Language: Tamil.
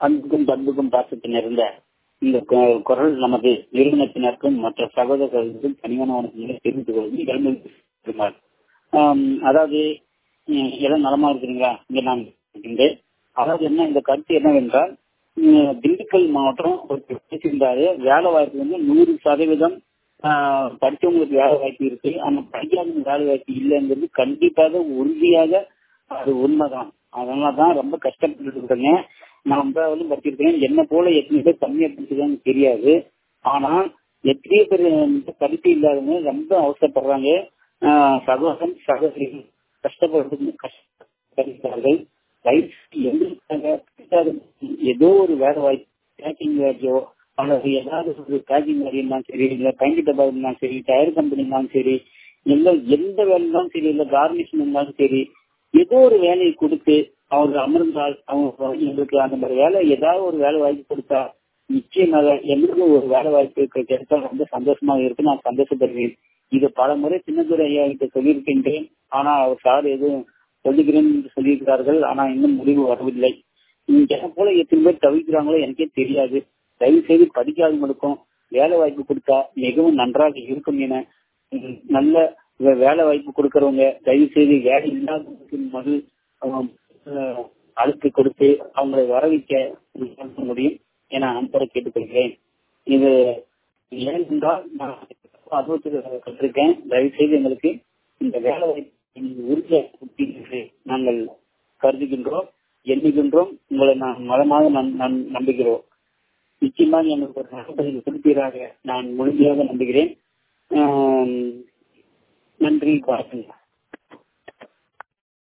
அன்புக்கும் பண்புக்கும் பாசத்தில் இருந்த இந்த கு- குரல் நமது நிறுவனத்தினருக்கும் மற்ற சகோதரர்களுக்கும் பணிவான வணக்கங்களை தெரிவித்துக் கொள்வது இளம்பெருமாள் அதாவது உம், எல்லாம் நலமா இருக்கிறீங்களா இங்க நான் இருக்கின்றேன் அதாவது என்ன இந்த கருத்து என்னவென்றால் உம், திண்டுக்கல் மாவட்டம் ஒரு பேசியிருந்தாரு வேலை வாய்ப்பு வந்து நூறு சதவீதம் ஆஹ், படிச்சவங்களுக்கு வேலை வாய்ப்பு இருக்கு ஆனா படிக்காதவங்க வேலை வாய்ப்பு இல்லைங்கிறது கண்டிப்பாக உறுதியாக அது உண்மைதான் அதனால தான் ரொம்ப கஷ்டப்பட்டு இருக்கேன் நான் ஒன்பதாவது படிச்சிருக்கேன் என்ன போல எத்தனை பேர் கம்மியா படிச்சிருக்கான்னு தெரியாது ஆனா எத்தனையோ பேர் வந்து படிப்பு இல்லாதவங்க ரொம்ப அவசரப்படுறாங்க ஆஹ் சகோதரன் சகோதரிகள் கஷ்டப்படுறது கஷ்டப்படுகிறார்கள் வயசு எங்களுக்காக கிடைக்காத ஏதோ ஒரு வேலை வாய்ப்பு பேக்கிங் வேலையோ அல்லது ஏதாவது ஒரு பேக்கிங் வேலை இருந்தாலும் சரி இல்ல பெயிண்ட் டப்பா இருந்தாலும் சரி டயர் கம்பெனி இருந்தாலும் சரி இல்ல எந்த வேலை இருந்தாலும் சரி இல்ல கார்னிஷன் இருந்தாலும் சரி ஏதோ ஒரு வேலையை கொடுத்து அவர் அமர்ந்தால் அவங்க எங்களுக்கு அந்த மாதிரி வேலை ஏதாவது ஒரு வேலை வாய்ப்பு கொடுத்தா நிச்சயமாக எங்களுக்கு ஒரு வேலை வாய்ப்பு கிடைத்தா ரொம்ப சந்தோஷமாக இருக்கு நான் சந்தோஷப்படுவேன் இது பல முறை சின்னதுரை ஐயா கிட்ட சொல்லியிருக்கின்றேன் ஆனா அவர் சார் எதுவும் சொல்லுகிறேன் என்று சொல்லியிருக்கிறார்கள் ஆனா இன்னும் முடிவு வரவில்லை என்ன போல எத்தனை பேர் தவிக்கிறாங்களோ எனக்கே தெரியாது தயவு செய்து படிக்காதவங்களுக்கும் வேலை வாய்ப்பு கொடுத்தா மிகவும் நன்றாக இருக்கும் என உம், நல்ல வே- வேலை வாய்ப்பு கொடுக்கறவங்க தயவு செய்து வேலை இல்லாதவங்களுக்கு முதல் அஹ், அஹ், அழுத்து கொடுத்து அவங்களை வர வைக்க முடியும் என அன்பரை கேட்டுக்கொள்கிறேன் இது ஏன் என்றால் நான் அனுபவத்தில் கற்றிருக்கேன் தயவு செய்து எங்களுக்கு இந்த வேலை வாய்ப்பு உறுதியாக கொடுத்து என்று நாங்கள் கருதுகின்றோம் எண்ணுகின்றோம் உங்களை நான் மதமாக நம்- நம்- நம்புகிறோம் நிச்சயமாக எங்களுக்கு ஒரு நல்ல பதில் கொடுப்பீராக நான் முழுமையாக நம்புகிறேன் ஆம், நன்றி வணக்கம்